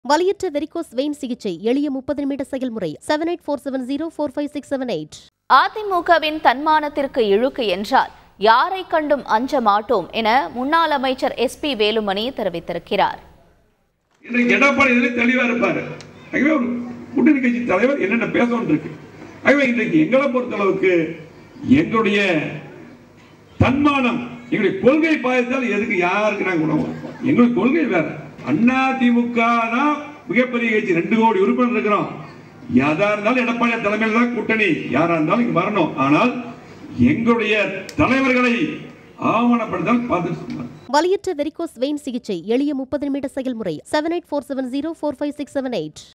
வலியற்ற varicose vein சிகிச்சை எளிய முப்பது நிமிட செயல்முறை seven eight four seven zero four five six seven eight அதிமுகவின் தன்மானத்திற்கு இழுக்கு என்றால் யாரை கண்டும் அஞ்ச மாட்டோம் என முன்னாள் அமைச்சர் எஸ்பி வேலுமணி தெரிவித்திருக்கிறார் இன்றைக்கு எடப்பாடி இதில் தெளிவா இருப்பாரு ஆகவே ஒரு கூட்டணி கட்சி தலைவர் என்னென்ன பேசணும் இருக்கு ஆகவே இன்றைக்கு எங்களை பொறுத்தளவுக்கு எங்களுடைய தன்மானம் எங்களுடைய கொள்கை பாயத்தால் எதுக்கு யாருக்கு நாங்கள் உணவு எங்களுடைய கொள்கை வேற அண்ணா திமுக தான் மிகப்பெரிய கட்சி ரெண்டு கோடி உறுப்பினர் இருக்கிறோம் யாரா இருந்தாலும் எடப்பாடி தலைமையில் தான் கூட்டணி யாரா இருந்தாலும் இங்க வரணும் ஆனால் எங்களுடைய தலைவர்களை ஆவணப்படுத்தால் பார்த்துட்டு சொன்னார் வலியற்ற வெரிகோஸ் வெயின் சிகிச்சை எளிய முப்பது நிமிட செயல்முறை seven eight four seven zero four five six seven eight